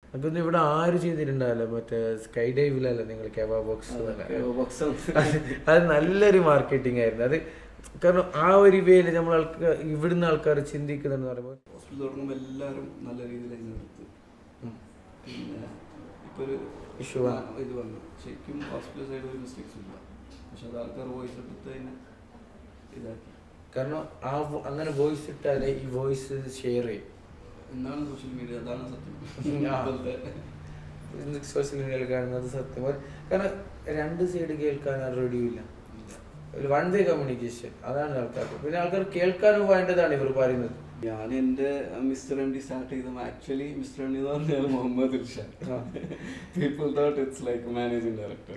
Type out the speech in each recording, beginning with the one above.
അതൊന്നും ഇവിടെ ആരും ചെയ്തിട്ടുണ്ടാവില്ല മറ്റേ സ്കൈ ഡൈവിലല്ല നിങ്ങൾ കെബാ ബോക്സ് ബോക്സ് അത് നല്ലൊരു മാർക്കറ്റിംഗ് ആയിരുന്നു അത് കാരണം ആ ഒരു വേല് നമ്മൾ ആൾക്കാർ ഇവിടുന്ന് ആൾക്കാർ ചിന്തിക്കുന്നെന്ന് പറയുമ്പോൾ ഹോസ്പിറ്റൽ തുടങ്ങുമ്പോൾ എല്ലാവരും നല്ല രീതിയിലായിരുന്നു എടുത്ത് പിന്നെ ഇപ്പൊ ഒരു Issue ആ, ഇത് വന്നു ശരിക്കും ഹോസ്പിറ്റൽ സൈഡ് ഒരു മിസ്റ്റേക്സ് ഇല്ല പക്ഷെ അത് ആൾക്കാർ വോയിസ് എടുത്ത് തന്നെ ഇതാക്കി കാരണം ആ vo- അങ്ങനെ വോയിസ് ഇട്ടാലേ ഈ വോയിസ് ഷെയർ ചെയ്യും എന്താണ് സോഷ്യൽ മീഡിയ അതാണ് സത്യം ആ. ഇപ്പോഴത്തെ സോഷ്യൽ മീഡിയയിൽ കാണുന്നത് സത്യം ഒരു- കാരണം രണ്ട് സൈഡ് കേൾക്കാൻ റെഡിയില്ല ഒരു വൺ വേ കമ്മ്യൂണിക്കേഷൻ അതാണ് ആൾക്കാർക്ക് പിന്നെ ആൾക്കാർ കേൾക്കാനും വേണ്ടതാണ് ഇവർ പറയുന്നത് ഞാൻ എന്റെ മിസ്റ്റർ എം ഡി സ്റ്റാർട്ട് ചെയ്തത് ആക്ച്വലി മിസ്റ്റർ എം ഡി എന്ന് പറഞ്ഞാൽ മുഹമ്മദ് ഇർഷാൻ ആ. People thought it's like managing director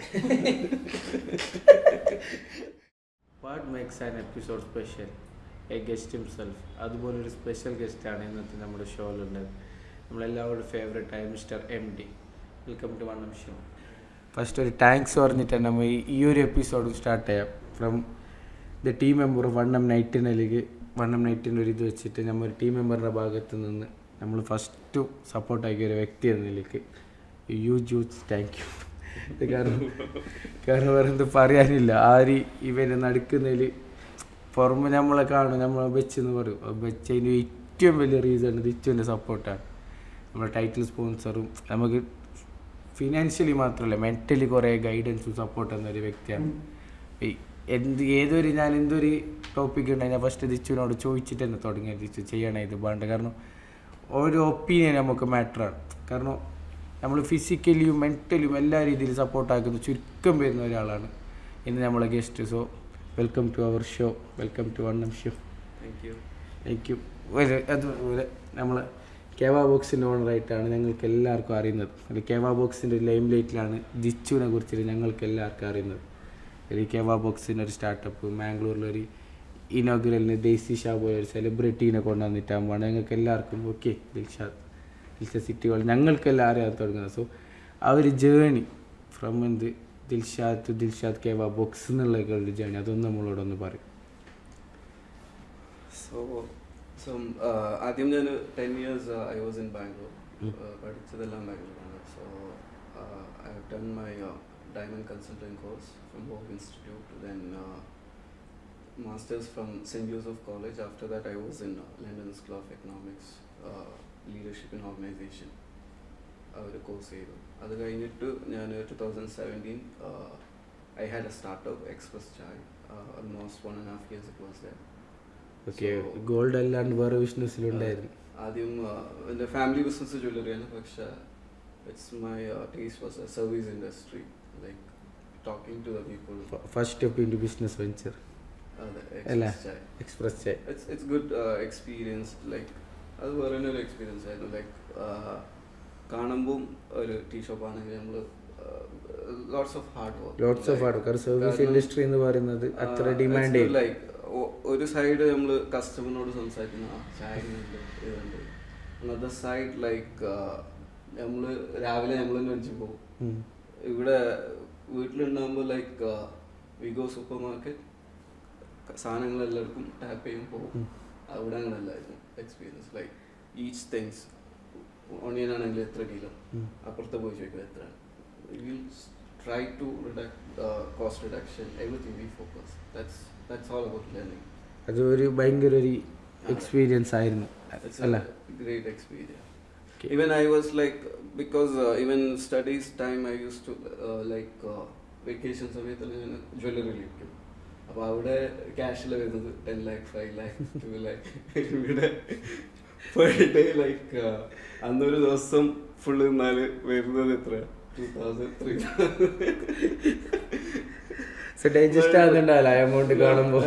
what makes an episode special a guest himself അതുപോലെ ഒരു സ്പെഷ്യൽ ഗസ്റ്റാണ് ഇന്നത്തെ നമ്മുടെ ഷോയിലുള്ളത് നമ്മളെല്ലാവരുടെ ഫേവറേറ്റ് ആയ mister M D welcome to വണ്ണം ഷോ ഫസ്റ്റ് ഒരു താങ്ക്സ് പറഞ്ഞിട്ടാണ് നമ്മൾ ഈ- ഈ ഒരു എപ്പിസോഡ് സ്റ്റാർട്ട് ചെയ്യാം ഫ്രം ദ ടീം മെമ്പർ വണ്ണം നൈറ്റിനിലേക്ക് വണ്ണം നൈറ്റിൻ്റെ ഒരു ഇത് വെച്ചിട്ട് നമ്മൾ ഒരു ടീം മെമ്പറിൻ്റെ ഭാഗത്ത് നിന്ന് നമ്മൾ ഫസ്റ്റ് സപ്പോർട്ടാക്കിയ ഒരു വ്യക്തി എന്ന നിലയ്ക്ക് യു ജൂസ് താങ്ക് യു ഇത് കാരണം കാരണം വേറെ എന്ത് പറയാനില്ല ആര് ഇവനെ നടക്കുന്നതിൽ പുറമെ നമ്മളെ കാണും നമ്മളെ ബെച്ചെന്ന് പറയും ആ ബെച്ചതിന് ഏറ്റവും വലിയ റീസൺ ദിച്ചുവിൻ്റെ സപ്പോർട്ടാണ് നമ്മുടെ ടൈറ്റിൽ സ്പോൺസറും നമുക്ക് ഫിനാൻഷ്യലി മാത്രമല്ല മെൻ്റലി കുറേ ഗൈഡൻസും സപ്പോർട്ട് തന്ന ഒരു വ്യക്തിയാണ് ഈ എന്ത് ഏതൊരു ഞാൻ എന്തൊരു ടോപ്പിക് ഉണ്ടെങ്കിൽ ഞാൻ ഫസ്റ്റ് ദിച്ചുവിനോട് ചോദിച്ചിട്ട് തന്നെ തുടങ്ങിയത് ദിച്ചു ചെയ്യണേ ഇത് വേണ്ട കാരണം ഒരു ഒപ്പീനിയൻ നമുക്ക് മാറ്ററാണ് കാരണം നമ്മൾ ഫിസിക്കലിയും മെൻ്റലിയും എല്ലാ രീതിയിലും സപ്പോർട്ടാക്കുന്ന ചുരുക്കം വരുന്ന ഒരാളാണ് ഇന്ന് നമ്മളെ guest so welcome to our show welcome to വണ്ണം ഷോ താങ്ക് യു എനിക്ക് ഒരു അതുപോലെ നമ്മൾ കേവാ ബോക്സിൻ്റെ ഓണറായിട്ടാണ് ഞങ്ങൾക്ക് എല്ലാവർക്കും അറിയുന്നത് അല്ലെങ്കിൽ കേവാ ബോക്സിൻ്റെ ലൈം ലൈറ്റിലാണ് ജിച്ചുവിനെ കുറിച്ചിട്ട് ഞങ്ങൾക്ക് എല്ലാവർക്കും അറിയുന്നത് ഒരു കേവാ ബോക്സിൻ്റെ ഒരു സ്റ്റാർട്ടപ്പ് മാംഗ്ലൂരിലൊരു ഇനോഗ്രലിന് ദേശി ഷാ പോലെ ഒരു സെലിബ്രിറ്റീനെ കൊണ്ടുവന്നിട്ടാകുമ്പോൾ ഞങ്ങൾക്ക് എല്ലാവർക്കും ഓക്കെ ദിൽഷാദ് ദിൽഷാദ് സിറ്റി പോലെ ഞങ്ങൾക്കെല്ലാം അറിയാൻ തുടങ്ങുന്നത് സോ ആ ഒരു ജേണി ഫ്രം എന്ത് ദിൽഷാദ് ടു ദിൽഷാദ് കേവാ ബോക്സ് എന്നുള്ള ഒരു ജേണി അതൊന്നും നമ്മളോടൊന്ന് പറയും സോ സോ ആദ്യം ഞാൻ ten years I was in Bangalore പഠിച്ചതെല്ലാം ബാംഗ്ലൂരാണ് so I have done my diamond consulting course from Bob institute then masters from saint Joseph college after that I was in London school of economics leadership in organisation ഒരു course ചെയ്തു അത് കഴിഞ്ഞിട്ട് ഞാൻ two thousand seventeen I had a startup express chai almost one and half years it was there okay So- gold അല്ലാണ്ട് വേറെ ബിസിനസ്സിലുണ്ടായിരുന്നു ആദ്യം എൻ്റെ family business ജ്വല്ലറിയാണ് പക്ഷേ it's my taste was a service industry like talking to the people first step in business venture അല്ല Express Chai it's it's good experience like അത് വേറെ തന്നെ ഒരു എക്സ്പീരിയൻസ് ആയിരുന്നു ലൈക്ക് കാണുമ്പോൾ ഒരു ടീ ഷോപ്പ് ആണെങ്കിൽ നമ്മൾ lots of hard work lots of hard കാരണം സർവീസ് ഇൻഡസ്ട്രി എന്ന് പറയുന്നത് അത്ര ഡിമാൻഡ് ചെയ്യും ലൈക്ക് ഒരു സൈഡ് നമ്മൾ കസ്റ്റമറിനോട് സംസാരിക്കുന്ന ആ, ചായ ഇങ്ങനെയുണ്ട്, ഇതുണ്ട് അനദർ സൈഡ് ലൈക്ക് നമ്മൾ രാവിലെ നമ്മൾ തന്നെ അടിച്ചു പോകും ഉം. ഇവിടെ വീട്ടിലുണ്ടാകുമ്പോൾ ലൈക്ക് വിഗോ സൂപ്പർ മാർക്കറ്റ് സാധനങ്ങളെല്ലാം എടുക്കും ടാപ്പ് ചെയ്യും പോകും ഉം. അവിടെ അങ്ങനെയല്ലായിരുന്നു experience like each things onion ആണെങ്കിൽ എത്ര കിലോ ഉം. അപ്പുറത്ത് പോയി ചോദിക്കും എത്ര will try to cost reduction everything we focus that's that's all about learning അത് ഒരു ഭയങ്കര ഒരു എക്സ്പീരിയൻസ് ആയിരുന്നു It's അല്ല a great experience. Okay. Even I was like, because uh, even studies time I used to uh, like uh, vacation സമയത്ത് ഞാൻ jewellery വിൽക്കും അപ്പോൾ അവിടെ ക്യാഷിൽ വരുന്നത് ten lakh five lakh two lakh ഇവിടെ പെർ ഡേ ലൈക്ക് അന്നൊരു ദിവസം ഫുള്ള് നിന്നാല് വരുന്നത് എത്ര two thousand three so digest ആകുന്നുണ്ടാവില്ല എമൗണ്ട് കാണുമ്പോൾ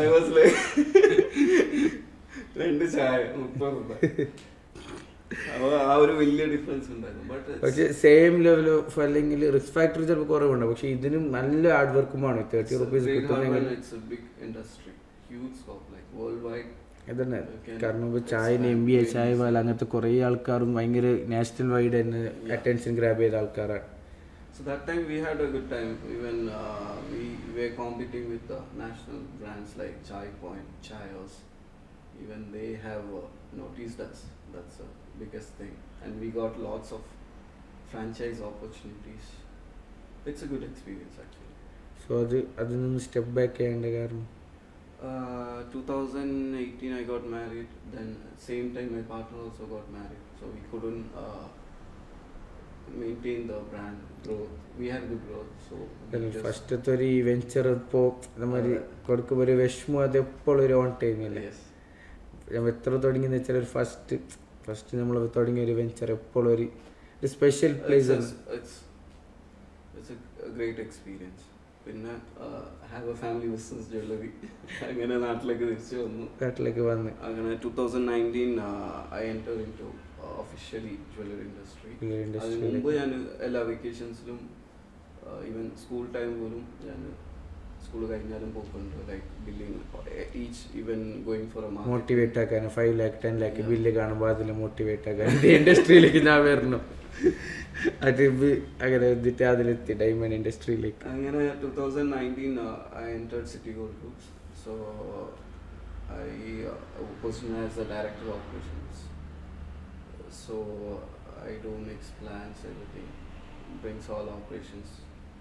രണ്ട് ചായ മുപ്പത് രൂപ അപ്പോൾ ആ ഒരു വലിയ ഡിഫറൻസ് ഉണ്ടായിരുന്നു ബട്ട് പക്ഷെ സെയിം ലെവൽ ഓഫ് അല്ലെങ്കിൽ റിസ്ക് ഫാക്ടർ ചിലപ്പോൾ കുറവുണ്ട് പക്ഷെ ഇതിനും നല്ല ഹാർഡ് വർക്കും വേണം തേർട്ടി റുപ്പീസ് കിട്ടുന്നെങ്കിൽ it's a big industry huge scope like worldwide അതന്നെ കാരണം ഇപ്പോൾ ചായന് എം ബി എ ചായ പോലെ അങ്ങനത്തെ കുറേ ആൾക്കാരും ഭയങ്കര നാഷണൽ വൈഡ് തന്നെ അറ്റൻഷൻ ഗ്രാബ് ചെയ്ത ആൾക്കാരാണ് So that time we had a good time. Even uh, we were competing with the national brands like Chai Point, Chayos. Even they have uh, noticed us. That's the biggest thing. And we got lots of franchise opportunities. It's a good experience actually. So അത് അതിൽ നിന്ന് step back ചെയ്യേണ്ട കാരണം Uh, 2018 I got married. Then same time my partner also got married, so we couldn't uh, maintain the brand growth. We had the growth, so we just- ഫസ്റ്റത്തെ ഒരു ഈ venture ഇപ്പോൾ നമ്മൾ അതെ. കൊടുക്കുമ്പോൾ ഒരു വിഷമം അത് എപ്പോഴും ഒരു ഓൺ ടൈമില്ല yes, നമ്മൾ എത്ര തുടങ്ങിയെന്ന് വെച്ചാൽ ഒരു ഫസ്റ്റ് ഫസ്റ്റ് നമ്മൾ തുടങ്ങിയ ഒരു വെഞ്ചർ എപ്പോഴും ഒരു ഒരു special it's, place it's, it's, it's a, a great experience. പിന്നെ have a family business jewellery അങ്ങനെ നാട്ടിലേക്ക് തിരിച്ചു വന്നു നാട്ടിലേക്ക് വന്ന് അങ്ങനെ two thousand nineteen I enter into officially jewellery industry Jewelry industry അതിന് മുമ്പ് ലേക്ക്. ഞാൻ എല്ലാ വെക്കേഷൻസിലും ഈവൻ സ്കൂൾ ടൈം പോലും ഞാൻ സ്കൂൾ കഴിഞ്ഞാലും പോക്കുണ്ട് like billing each even going for a motivate ആക്കാൻ five lakh ten lakh Yeah. Bill കാണുമ്പോൾ അതിൽ മോട്ടിവേറ്റ് ആക്കാൻ ഇത് ഇൻഡസ്ട്രിയിലേക്ക് ഞാൻ വരണം അത് ഇത് അങ്ങനെ എന്നിട്ട് അതിലെത്തി ഡയമണ്ട് ഇൻഡസ്ട്രിയിലേക്ക് അങ്ങനെ two thousand nineteen I entered City Gold groups so I position as a director operations so I do mix plans everything brings all operations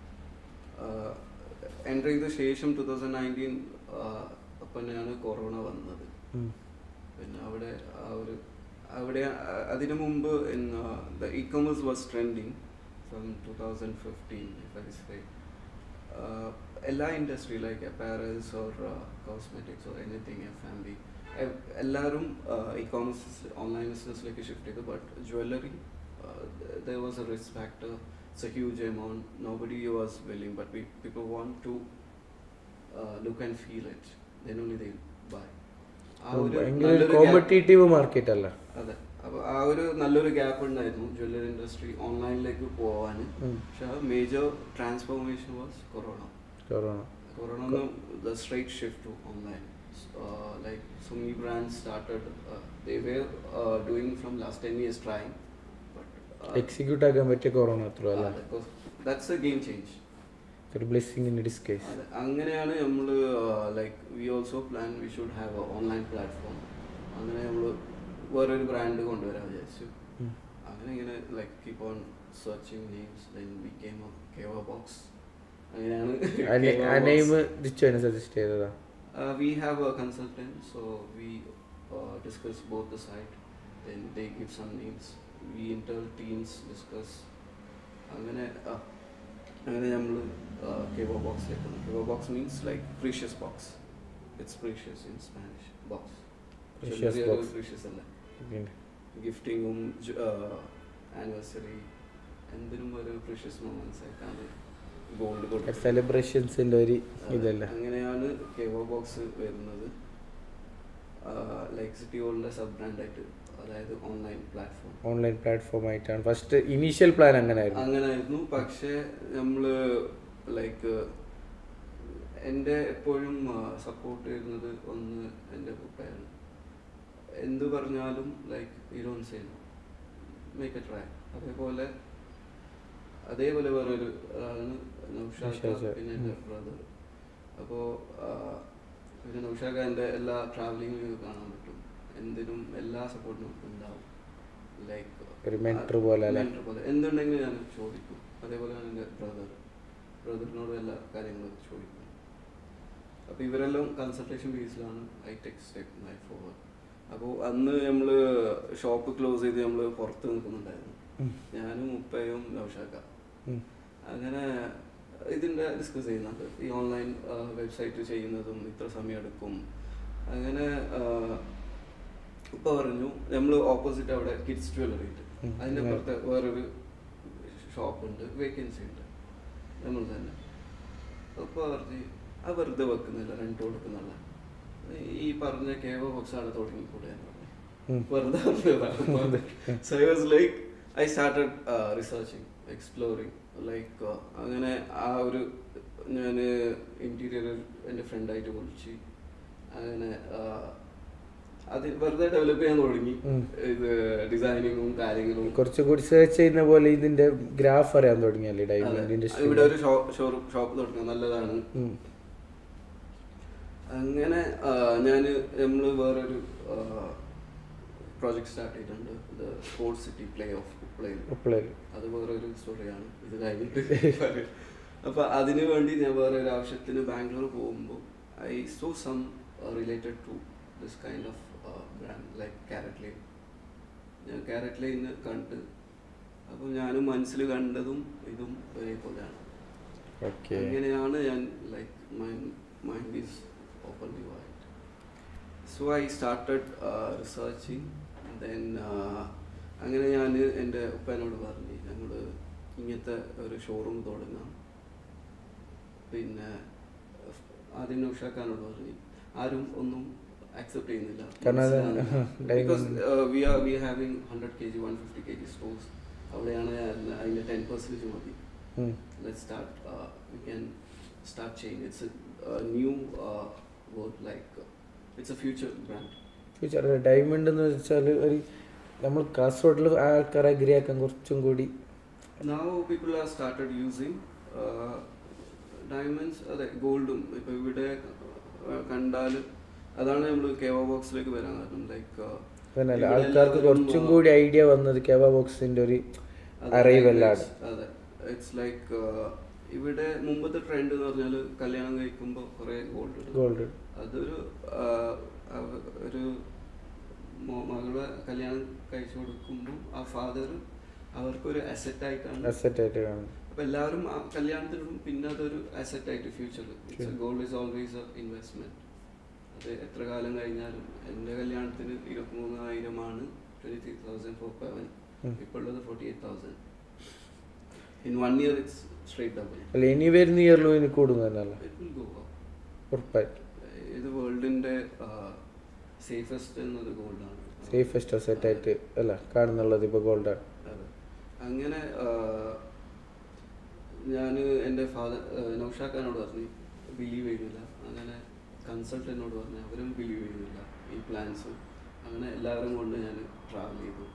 enter ചെയ്ത ശേഷം ടൂ തൗസൻഡ് നയൻറ്റീൻ അപ്പനാണ് കൊറോണ വന്നത് പിന്നെ അവിടെ ആ ഒരു അവിടെ അ- അതിനു മുമ്പ് the e commerce was trending from two thousand fifteen എല്ലാ industry like apparels or cosmetics or anything F and B എല്ലാവരും ഇ കോമേഴ്സ് ഓൺലൈൻ ബിസിനസ്സിലേക്ക് ഷിഫ്റ്റ് ചെയ്തു but jewellery there was a risk factor it's a huge amount nobody was willing but people want to look and feel it then only they buy ആ ഒരു ഭയങ്കര നല്ലൊരു gap- competitive market അല്ല അതെ അപ്പൊ ആ ഒരു നല്ലൊരു ഗ്യാപ്പ് ഉണ്ടായിരുന്നു ജ്വല്ലറി ഇൻഡസ്ട്രി ഓൺലൈനിലേക്ക് പോവാൻ ഉം. പക്ഷെ major transformation was corona corona corona the straight shift to online like so many brands started uh, they were uh, doing from last 10 years trying but uh, execute ആക്കാൻ പറ്റിയ corona അത്ര അല്ല uh, because that's a game change ഒരു blessing in disguise അതെ. അങ്ങനെയാണ് നമ്മൾ like we also plan we should have a online platform അങ്ങനെ നമ്മൾ വേറൊരു ബ്രാൻഡ് കൊണ്ടുവരാൻ വിചാരിച്ചു അങ്ങനെ ഇങ്ങനെ like keep on searching names then we came Keva box അങ്ങനെയാണ് ആ നെയിം ദിച്ചുവിനെ സജസ്റ്റ് ചെയ്തതാ we have a consultant so we discuss both the side then they give some names we inter teams discuss അങ്ങനെ ആ, അങ്ങനെ നമ്മൾ Kevo ബോക്സിലേക്ക് വന്നു കേവോ box means like precious box it's precious in Spanish box Precious box. Precious അല്ല ഗിഫ്റ്റിങ്ങും anniversary എന്തിനും ഒരു പ്രീഷ്യസ് മൊമെന്റ്സ് ആയിട്ടാണ് ഗോൾഡ് കൊടുക്കുന്നത് സെലിബ്രേഷൻസിന്റെ ഒരു ഇതല്ല അങ്ങനെയാണ് കേവോ ബോക്സ് വരുന്നത് ലൈക്ക് സിറ്റി ഗോൾഡിന്റെ സബ് ബ്രാൻഡായിട്ട് അതായത് ഓൺലൈൻ പ്ലാറ്റ്ഫോം ഓൺലൈൻ പ്ലാറ്റ്ഫോം ആയിട്ടാണ് ഫസ്റ്റ് ഇനീഷ്യൽ പ്ലാൻ അങ്ങനെ ആയിരുന്നു അങ്ങനായിരുന്നു പക്ഷേ നമ്മള് ലൈക്ക് എൻ്റെ എപ്പോഴും സപ്പോർട്ട് ചെയ്യുന്നത് ഒന്ന് എൻ്റെ കുട്ടിയാണ് എന്ത് പറഞ്ഞാലും ലൈക്ക് ഹീറോൺ സെയിം മേക്ക് എ ട്രൈ അതേപോലെ അതേപോലെ വേറൊരു ആളാണ് നൗഷാദ് നൗഷാദ്, പിന്നെ എൻ്റെ ഉം. ബ്രദർ അപ്പോൾ പിന്നെ നൗഷാദ് എൻ്റെ എല്ലാ ട്രാവലിങ്ങിലും കാണാൻ പറ്റും എന്തിനും എല്ലാ സപ്പോർട്ടിനും ഉണ്ടാവും ലൈക്ക് ഒരു mentor പോലെ അല്ലേ? mentor പോലെ എന്തുണ്ടെങ്കിലും ഞാൻ ചോദിക്കും അതേപോലെയാണ് എൻ്റെ ബ്രദർ ബ്രദറിനോട് എല്ലാ കാര്യങ്ങളും ചോദിക്കും അപ്പോൾ ഇവരെല്ലാം കൺസൾട്ടേഷൻ ബേസിലാണ് I take step my forward അപ്പോൾ അന്ന് നമ്മൾ ഷോപ്പ് ക്ലോസ് ചെയ്ത് നമ്മൾ പുറത്ത് നിൽക്കുന്നുണ്ടായിരുന്നു ഉം. ഞാനും ഉപ്പയും നൗഷാക്ക ഉം. അങ്ങനെ ഇതിൻ്റെ ഡിസ്കസ് ചെയ്യുന്നുണ്ട് ഈ ഓൺലൈൻ വെബ്സൈറ്റ് ചെയ്യുന്നതും ഇത്ര സമയം എടുക്കും അങ്ങനെ ആ, ഉപ്പ പറഞ്ഞു നമ്മൾ ഓപ്പോസിറ്റ് അവിടെ കിഡ്സ് ജ്വല്ലറി ഉണ്ട് ഉം. അതിൻ്റെ ഉം. പുറത്ത് വേറൊരു ഷോപ്പുണ്ട് വേക്കൻസി ഉണ്ട് നമ്മൾ തന്നെ ഉപ്പ പറഞ്ഞു ആ വെറുതെ വെക്കുന്നില്ല റെന്റ് കൊടുക്കുന്നില്ല ഈ പറഞ്ഞ കേവ ബോക്സ് ആണ് തുടങ്ങിക്കൂടെ എന്ന് പറഞ്ഞു ഉം. വെറുതെ പറഞ്ഞതാണ് so I was like I started researching exploring like അങ്ങനെ ആ ഒരു ഞാൻ ഇൻറ്റീരിയർ എൻ്റെ ഫ്രണ്ടായിട്ട് വിളിച്ച് അങ്ങനെ ആ, അത് വെറുതെ ഡെവലപ്പ് ചെയ്യാൻ തുടങ്ങി ഉം. ഇത് ഡിസൈനിങ്ങും കാര്യങ്ങളും കുറച്ചുകൂടി സെർച്ച് ചെയ്യുന്ന പോലെ ഇതിന്റെ ഗ്രാഫ് അറിയാൻ തുടങ്ങിയല്ലേ അതെ. ഡയമണ്ട് ഇൻഡസ്ട്രി ഇവിടെ ഒരു ഷോറൂം ഷോപ്പ് തുടങ്ങാൻ നല്ലതാണ് അങ്ങനെ ഞാൻ നമ്മൾ വേറൊരു പ്രോജക്റ്റ് സ്റ്റാർട്ട് ചെയ്തിട്ടുണ്ട് ഇത് sports city play off play ഉപ്പിളേല് അത് വേറൊരു സ്റ്റോറിയാണ് ഇത് കഴിഞ്ഞിട്ട് പറയും. അപ്പൊ അതിനു വേണ്ടി ഞാൻ വേറെ ഒരു ആവശ്യത്തിന് ബാംഗ്ലൂർ പോകുമ്പോൾ I saw some related to this kind of brand like CaratLane ഞാൻ ക്യാരറ്റ് ലൈന് കണ്ട് അപ്പോൾ ഞാനും മനസ്സിൽ കണ്ടതും ഇതും ഒരേപോലെയാണ് ഓക്കെ അങ്ങനെയാണ് ഞാൻ like my mind is openly wide so I started researching then അങ്ങനെ ഞാൻ എൻ്റെ ഉപ്പനോട് പറഞ്ഞു ഞങ്ങൾ ഇങ്ങനത്തെ ഒരു ഷോറൂം തുടങ്ങാം പിന്നെ ആദ്യം നൗഷാഖാനോട് പറഞ്ഞു ആരും ഒന്നും അക്സെപ്റ്റ് ചെയ്യുന്നില്ല കാരണം അത് because diamond- we are we having hundred K G one fifty K G stores അവിടെയാണ് ഞാൻ അതിൻ്റെ ടെൻ പെർസെൻറ്റേജ് മതി let's start uh, we can start change it's a, a new uh, word like uh, it's a future brand future diamond എന്ന് വെച്ചാൽ ഒരു നമ്മൾ കാസർഗോഡിൽ ആൾക്കാരെ agri ആക്കാൻ കുറച്ചും കൂടി now people are started using uh, diamonds അതെ ഗോൾഡും ഇപ്പൊ ഇവിടെ കണ്ടാൽ അതാണ് നമ്മൾ കേവ ബോക്സിലേക്ക് വരാൻ കാരണം ലൈക്ക് അതന്നല്ല ആൾക്കാർക്ക് കുറച്ചും കൂടി ഐഡിയ വന്നത് കേവ ബോക്സിന്റെ ഒരു അറിവല്ലാണ് അതെ ഇറ്റ്സ് ലൈക്ക് ഇവിടെ മുമ്പത്തെ ട്രെൻഡ് എന്ന് പറഞ്ഞാൽ കല്യാണം കഴിക്കുമ്പോൾ കുറെ ഗോൾഡ് ഗോൾഡ് അതൊരു ആ, അവ- ഒരു മോ- മകളെ കല്യാണം കഴിച്ചു കൊടുക്കുമ്പോൾ ആ ഫാദർ അവർക്കൊരു അസറ്റ് ആയിട്ടാണ് അസറ്റ് ആയിട്ട് കാണും അപ്പൊ എല്ലാവരും ആ കല്യാണത്തിനും പിന്നെ അതൊരു അസറ്റ് ആയിട്ട് ഫ്യൂച്ചറിൽ Sure. Gold is always a investment അത് എത്ര കാലം കഴിഞ്ഞാലും എൻ്റെ കല്യാണത്തിന് ഇരുപത്തിമൂന്നായിരമാണ് ട്വന്റി ത്രീ തൗസൻഡ് ഫോർ പവൻ ഉം. ഇപ്പോൾ ഉള്ളത് forty eight thousand in one year it's straight double അല്ല ഇനി വരുന്ന ഇയറിലും ഇനി കൂടും തന്നെയല്ല ഇറ്റ് വിൽ ഗോ അപ്പ് ഉറപ്പായിട്ട് ഇത് വേൾഡിന്റെ സേഫസ്റ്റ് എന്നത് ഗോൾഡാണ് സേഫസ്റ്റ് അസറ്റ് ആയിട്ട് അല്ല കാണുന്നുള്ളത് ഇപ്പൊ ഗോൾഡാണ് അതെ അങ്ങനെ ഞാൻ എൻ്റെ ഫാദർ നൗഷാഖാനോട് പറഞ്ഞു ബിലീവ് ചെയ്യുന്നില്ല അങ്ങനെ കൺസൾട്ടൻറ്റിനോട് പറഞ്ഞു അവരും ബിലീവ് ചെയ്യുന്നില്ല ഈ പ്ലാൻസ് അങ്ങനെ എല്ലാവരും കൊണ്ട് ഞാൻ ട്രാവൽ ചെയ്തു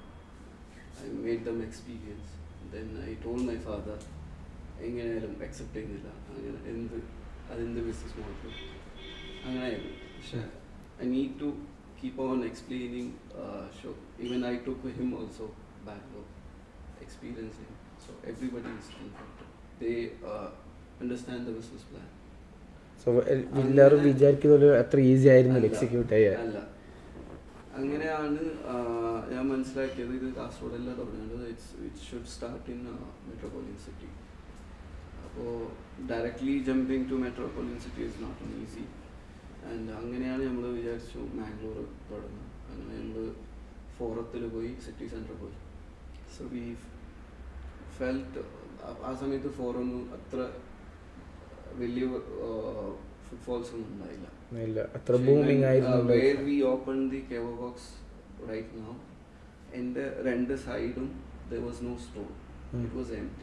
I made them experience then I told my father എങ്ങനെയായാലും അക്സെപ്റ്റ് ചെയ്യുന്നില്ല അങ്ങനെ എന്ത് അതെന്ത് ബിസിനസ് മോഡൽ അങ്ങനെയായിരുന്നു പക്ഷേ I need to keep on explaining so even I took him also back experiencing. So everybody is comfortable. They uh, understand the business plan. So എല്ലാവരും അങ്ങനെ- വിചാരിക്കുന്നത് അത്ര ഈസി ആയിരുന്നില്ല അല്ല, എക്സിക്യൂട്ട് ചെയ്യാൻ അല്ല അങ്ങനെയാണ് ആ, ഞാൻ മനസ്സിലാക്കിയത് ഇത് കാസർഗോഡല്ല തുടങ്ങേണ്ടത് it's it should start in metropolitan city അപ്പോൾ directly jumping to metropolitan city is not on easy and അങ്ങനെയാണ് നമ്മൾ വിചാരിച്ചു മാംഗ്ലൂർ തുടങ്ങുന്നത് അങ്ങനെ നമ്മൾ ഫോറത്തിൽ പോയി സിറ്റി സെൻറ്ററിൽ പോയി സോ വി ഫെൽറ്റ് ആ സമയത്ത് ഫോറൊന്നും അത്ര വലിയ ഫുട്ഫോൾസ് ഒന്നും ഉണ്ടായില്ല ഇല്ല അത്ര ബൂമിങ് ആയിരുന്നു where we open the Keva box right now എൻ്റെ രണ്ട് സൈഡും there was no store Hmm. It was empty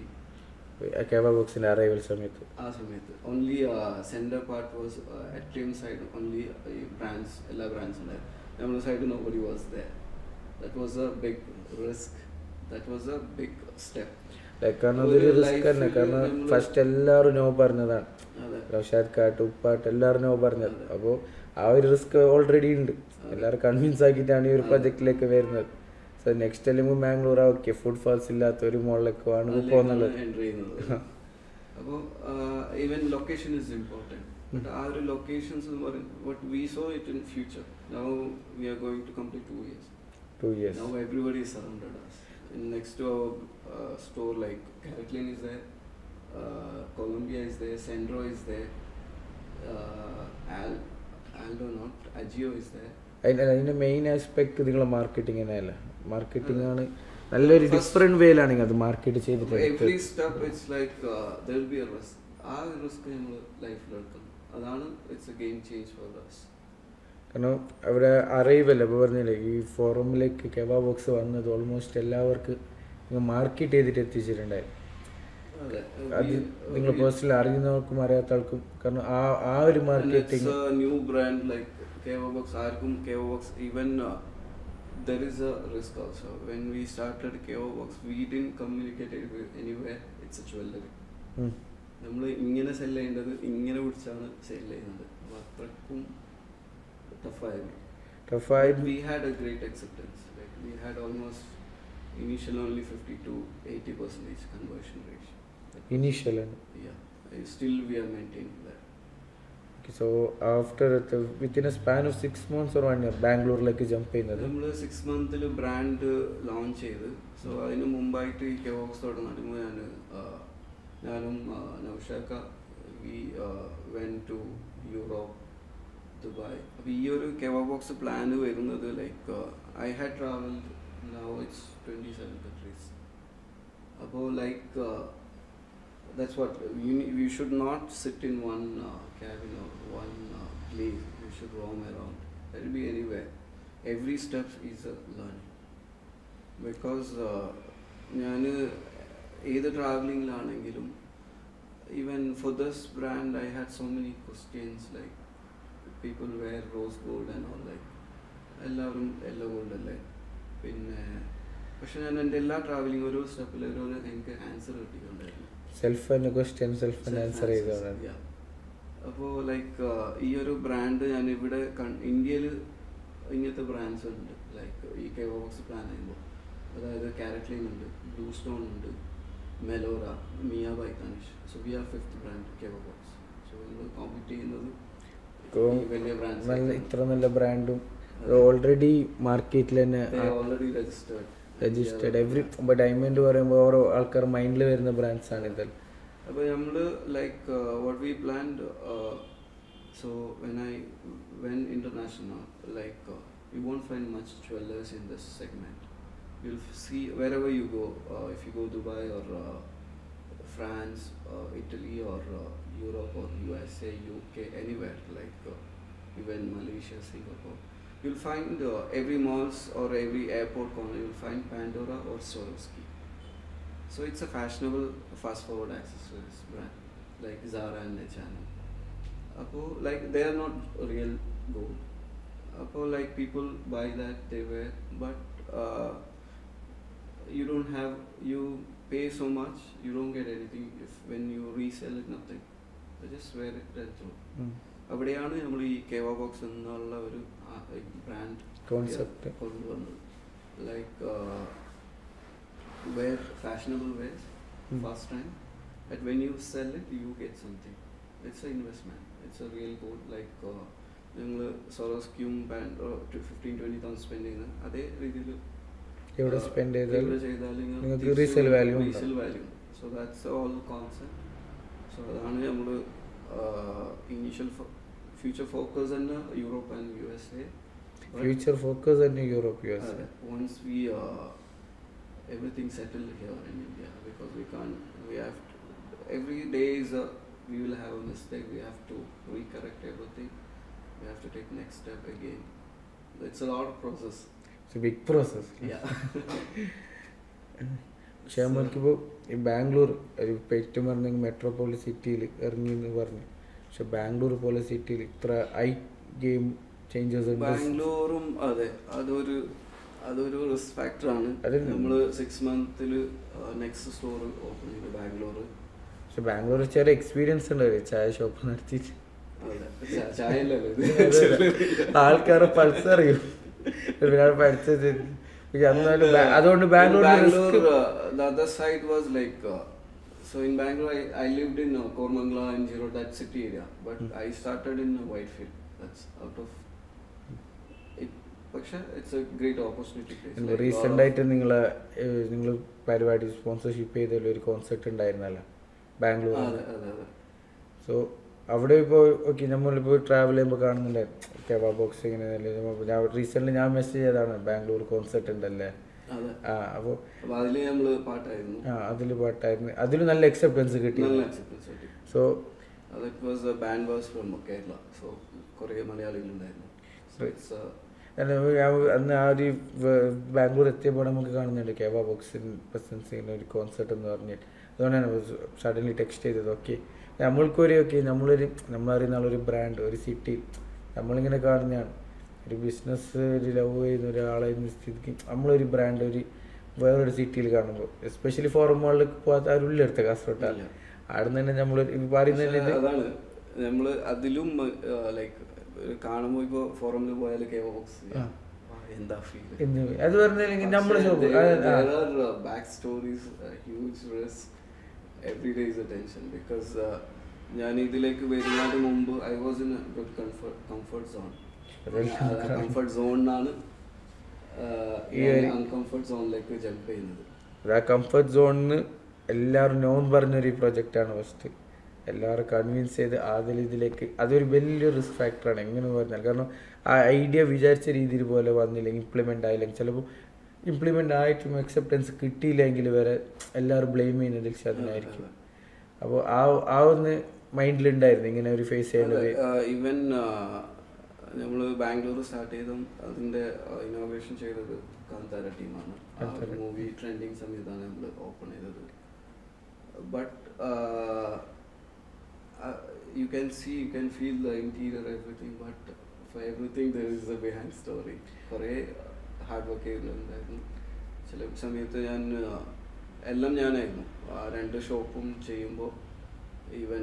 Keva ബോക്സിന്റെ അറൈവൽ സമയത്ത് ആ സമയത്ത് only center part was atrium side only ഈ ബ്രാൻഡ്സ് എല്ലാ ബ്രാൻഡ്സ് ഉണ്ടായിരുന്നു നമ്മുടെ side nobody was the that was a big risk that was a big step Like, കാരണം അതൊരു ഒരു റിസ്ക് തന്നെ life ല് കാരണം നമ്മള് ഫസ്റ്റ് എല്ലാവരും നോ പറഞ്ഞതാണ് അതെ റഷാദ് കാട്ട് ഉപ്പാട്ട് എല്ലാവരും നോ പറഞ്ഞത് അതെ. അപ്പോൾ ആ ഒരു റിസ്ക് ഓൾറെഡി ഉണ്ട് എല്ലാവരും കൺവിൻസ് ആക്കിയിട്ടാണ് ഈ ഒരു അതെ. പ്രൊജക്റ്റിലേക്ക് വരുന്നത് സോ നെക്സ്റ്റ് അല്ലെങ്കിൽ മാംഗ്ലൂർ ഓക്കെ ഫുഡ് ഫാൾസ് ഇല്ലാത്ത ഒരു മോളിലേക്ക് ആണ് പോകുന്നുള്ളത് എൻ്റർ ചെയ്യുന്നത് അപ്പോൾ even location is important but ആ ഒരു ലൊക്കേഷൻസ് എന്ന് പറയുന്നത് but we saw it in future now we are going to complete two years two years Now everybody is surrounded us. And next to our uh, store, like Caroline is there, uh, Columbia is there, Sandro is there, uh, Al, Aldo not, Agio is there. അതിന്റെ അതിന്റെ main aspect നിങ്ങളെ marketing തന്നെയല്ല marketing ആണ് നല്ലൊരു First- different വേയിലാണ് നിങ്ങൾ അത് market ചെയ്തിട്ട് Every step, it's like uh, there will be a risk. ആ റിസ്ക് നമ്മൾ ലൈഫിൽ എടുക്കണം അതാണ് it's a game change for us കാരണം അവിടെ അറിയില്ല ഇപ്പോൾ പറഞ്ഞില്ലേ ഈ ഫോറമിലേക്ക് കെബാ ബോക്സ് വന്നത് ഓൾമോസ്റ്റ് എല്ലാവർക്കും നിങ്ങൾ മാർക്കറ്റ് ചെയ്തിട്ട് എത്തിച്ചിട്ടുണ്ടായി അതെ അത് നിങ്ങൾ പേഴ്സണലി അറിയുന്നവർക്കും അറിയാത്ത ആൾക്കും കാരണം ആ ആ ഒരു marketing new brand like Kevo box ആർക്കും Kevo box even there is a risk also when we started Kevo box we didn't communicate anyway it's a jewellery നമ്മൾ ഇങ്ങനെ സെൽ ചെയ്യേണ്ടത് ഇങ്ങനെ പിടിച്ചാണ് സെൽ ചെയ്യുന്നത് അപ്പോൾ അത്രക്കും ടഫായിരുന്നു ടഫായി we had a great acceptance like we had almost initial only 50 to 80 percentage conversion ratio. ഇനീഷ്യലാണ് Yeah, Uh, still we are maintaining that. So after within a span of six months or one year ബാംഗ്ലൂരിലേക്ക് jump ചെയ്യുന്നത് നമ്മൾ six മന്തിൽ brand launch ചെയ്ത് സോ അതിന് മുമ്പായിട്ട് ഈ കെവോക്സോട് നടുമ്പോൾ ഞാൻ ഞാനും നൗഷാക്ക we went to Europe Dubai അപ്പോൾ ഈ ഒരു കെവോ ബോക്സ് പ്ലാന് വരുന്നത് like I had travel now it's twenty seven countries അപ്പോൾ ലൈക്ക് that's what you, ne- you should not sit in one uh, cabin or one uh, place. You should roam around. That will be anywhere. Every step is a learning. Because ഞാൻ ഏത് ട്രാവലിങ്ങിലാണെങ്കിലും even for this brand I had so many questions like people wear rose gold and all like എല്ലാവരും yellow gold അല്ലേ പിന്നെ പക്ഷെ ഞാൻ എൻ്റെ എല്ലാ ട്രാവലിംഗ് ഓരോ സ്റ്റെപ്പിൽ ഓരോ എനിക്ക് ആൻസർ കിട്ടിയിട്ടുണ്ടായിരുന്നു സെൽഫ് തന്നെ ക്വസ്റ്റ്യൻ സെൽഫ് തന്നെ ആൻസർ ചെയ്തതാണ് അപ്പോൾ ലൈക്ക് ഈ ഒരു ബ്രാൻഡ് ഞാൻ ഇവിടെ ഇന്ത്യയിൽ ഇങ്ങനത്തെ ബ്രാൻഡ്സ് ഉണ്ട് ലൈക്ക് ഈ കെ ബോക്സ് പ്ലാൻ ചെയ്യുമ്പോൾ അതായത് കാരറ്റ്ലൈൻ ഉണ്ട് ബ്ലൂ സ്റ്റോൺ ഉണ്ട് മെലോറ Miya ബൈത്താനിഷ് so we R fifth brand K box so നമ്മൾ കോമ്പീറ്റ് ചെയ്യുന്നത് ഈ വലിയ നല്ല ബ്രാൻഡ്സ് ഇത്ര നല്ല ബ്രാൻഡും ഓൾറെഡി മാർക്കറ്റിൽ തന്നെ ഓൾറെഡി രജിസ്റ്റേർഡ് രജിസ്റ്റേർഡ് എവറി ഇപ്പോൾ ഡയമണ്ട് പറയുമ്പോൾ ഓരോ ആൾക്കാർ മൈൻഡിൽ വരുന്ന ബ്രാൻഡ്സ് ആണ് ഇതെല്ലാം അപ്പോൾ നമ്മൾ like what we planned so when I when international like you won't find much jewellers in this segment you'll see wherever you go if you go Dubai or France Italy or Europe or U S A U K anywhere like even Malaysia, Singapore. You'll find uh, every malls or every airport corner, you'll find Pandora or Swarovski. So it's a fashionable fast forward accessories brand like Zara and H&M. Apo, like they are not real gold. Apo, like people buy that they wear, but uh, you don't have you pay so much, you don't get anything. If when you resell it, nothing. So just wear it and throw. അവിടെയാണ് നമ്മൾ ഈ കേവ box എന്നുള്ള ഒരു brand Concept. കൊണ്ടുവന്നത് like where fashionable wears Mm. First time but when you sell it you get something it's a investment it's a real gold like ഞങ്ങൾ സൊറോസ്ക്യൂം band fifteen twenty thousand spend ചെയ്യുന്നത് അതേ രീതിയിൽ എവിടെ spend ചെയ്താൽ എവിടെ ചെയ്താലും നിങ്ങൾക്ക് resale value ഉണ്ടാവും. Resale value so that's all concept so അതാണ് നമ്മൾ ഇനീഷ്യൽ ഫ്യൂച്ചർ ഫോക്കസ് തന്നെ Europe and U S A future focus തന്നെ Europe U S once we uh, everything settled here in India because we can't we have to, every day is a we will have a mistake we have to recorrect everything we have to take next step again it's a lot of process big process yeah പക്ഷെ നമ്മൾക്കിപ്പോൾ ഈ ബാംഗ്ലൂർ ഒരു പെറ്റും പറഞ്ഞെങ്കിൽ metropolis സിറ്റിയിൽ ഇറങ്ങി എന്ന് പറഞ്ഞു പക്ഷെ ബാംഗ്ലൂർ പോലെ സിറ്റിയിൽ ഇത്ര ഐ ഗെയിം ചേഞ്ചസ് ഉണ്ട് ബാംഗ്ലൂറും അതെ അതൊരു അതൊരു റിസ്ക് ഫാക്ടറാണ് അത് നമ്മൾ സിക്സ് മന്തിൽ നെക്സ്റ്റ് സ്റ്റോർ ഓപ്പൺ ചെയ്തു ബാംഗ്ലൂർ പക്ഷെ ബാംഗ്ലൂർ ചെറിയ എക്സ്പീരിയൻസ് ഉണ്ട് ചായ ഷോപ്പ് നടത്തിയിട്ട് അതെ ചാ- ചായയല്ലല്ലോ ഇത് ആൾക്കാരെ പൾസ് അറിയും പിന്നെ അവിടെ പഠിച്ചത് പക്ഷെ എന്നാലും ബാ- അതുകൊണ്ട് Bangalore Bangalore, uh, the other side was like, uh, so in Bangalore, I, I lived in uh, Kormangla and Zero, that city area, but Hmm. I started in uh, Whitefield. That's out of it. പക്ഷേ it's a great opportunity recent ആയിട്ട് നിങ്ങളെ നിങ്ങൾ പരിപാടി sponsorship ചെയ്തതിൽ ഒരു concert ഉണ്ടായിരുന്നല്ലോ ബാംഗ്ലൂർ അതെ അതെ അതെ സോ അവിടെ ഇപ്പോൾ ഓക്കെ നമ്മളിപ്പോൾ ട്രാവൽ ചെയ്യുമ്പോൾ കാണുന്നുണ്ടായിരുന്നു കെബാ ബോക്സ് ഇങ്ങനെ ഞാൻ റീസെൻ്റ്ലി ഞാൻ മെസ്സേജ് ചെയ്തതാണ് ബാംഗ്ലൂർ കോൺസെർട്ട് ഉണ്ടല്ലേ അതെ ആ അപ്പോൾ അപ്പൊ അതില് നമ്മള് പാട്ടായിരുന്നു ആ അതിൽ പാട്ടായിരുന്നു അതിൽ നല്ല അക്സെപ്റ്റൻസ് കിട്ടി നല്ല acceptance കിട്ടി സോ അത് it was band was from Kerala so കുറേ മലയാളികളുണ്ടായിരുന്നു സോ Right. ഇറ്റ്സ് അന്ന് ആ ഒരു വ- ബാംഗ്ലൂർ എത്തിയപ്പോൾ നമുക്ക് കാണുന്നുണ്ട് കേബാ ബോക്സിൻ പ്രസൻസ് ചെയ്യുന്ന ഒരു കോൺസെർട്ട് എന്ന് പറഞ്ഞിട്ട് അതുകൊണ്ടാണ് സഡൻലി ടെക്സ്റ്റ് ചെയ്തത് ഓക്കെ നമ്മൾക്കൊരു ഓക്കെ നമ്മളൊരു നമ്മളറിയുന്ന ആളൊരു ബ്രാൻഡ് ഒരു സിറ്റി നമ്മളിങ്ങനെ കാണുന്നതാണ് ഒരു ബിസിനസ് ഒരു ലവ് ചെയ്യുന്ന ഒരാളെ എന്ന സ്ഥിതിക്ക് നമ്മളൊരു ബ്രാൻഡ് ഒരു വേറൊരു സിറ്റിയിൽ കാണുമ്പോൾ എസ്പെഷ്യലി ഫോറൻ മാളിൽ പോകാത്ത ആരും ഇല്ല എടുത്ത കാസർഗോട്ടാണ് ഇല്ല. അവിടെ നിന്ന് തന്നെ നമ്മൾ പറയുന്നതിന് പക്ഷേ ഇത് അതാണ് നമ്മള് അതിലും ലൈക്ക് കാണുമ്പോ ഇപ്പൊ ഫോറമിൽ പോയാൽ കെ ബോക്സ് ആ. എന്താ ഫീൽ എന്ന് അത് പറഞ്ഞില്ലെങ്കിൽ നമ്മുടെ shop back stories huge risk every day is a tension because ഞാൻ ഇതിലേക്ക് വരുന്നതിന് മുമ്പ് I was in good comfort comfort zone കംഫർട്ട് സോണിനാണ് ഈ ഒരു- അൺകംഫർട്ട് സോണിലേക്ക് ജമ്പ് ചെയ്യുന്നത് ആ കംഫർട്ട് സോണിന് എല്ലാവരും നോൺ പറഞ്ഞൊരു പ്രൊജക്റ്റാണ് ഫസ്റ്റ് എല്ലാവരും കൺവിൻസ് ചെയ്ത് അതിൽ ഇതിലേക്ക് അതൊരു വലിയ റിസ്ക് ഫാക്ടറാണ് എങ്ങനെ പറഞ്ഞാൽ കാരണം ആ ഐഡിയ വിചാരിച്ച രീതിയിൽ പോലെ വന്നില്ലെങ്കിൽ ഇംപ്ലിമെൻ്റ് ആയില്ലെങ്കിൽ ചിലപ്പോൾ ഇംപ്ലിമെൻ്റ് ആയിട്ടും അക്സെപ്റ്റൻസ് കിട്ടിയില്ലെങ്കിൽ വരെ എല്ലാവരും ബ്ലെയിം ചെയ്യുന്നത് അതിനായിരിക്കും അപ്പോൾ ആ ആ ഒന്ന് മൈൻഡിലുണ്ടായിരുന്നു ഇങ്ങനെ ഒരു ഫേസ് ചെയ്യേണ്ടത് ഈവൻ നമ്മൾ ബാംഗ്ലൂർ സ്റ്റാർട്ട് ചെയ്തും അതിന്റെ ഇനോവേഷൻ ചെയ്തത് കാന്താര ടീമാണ് മൂവി ട്രെൻഡിങ് സമയത്താണ് നമ്മൾ ഓപ്പൺ ചെയ്തത് but you can see you can feel the interior everything but for everything there is a behind story കുറേ ഹാർഡ് വർക്ക് ചെയ്തിട്ടുണ്ടായിരുന്നു ചില സമയത്ത് ഞാൻ uh, എല്ലാം ഞാനായിരുന്നു ആ രണ്ട് ഷോപ്പും ചെയ്യുമ്പോൾ even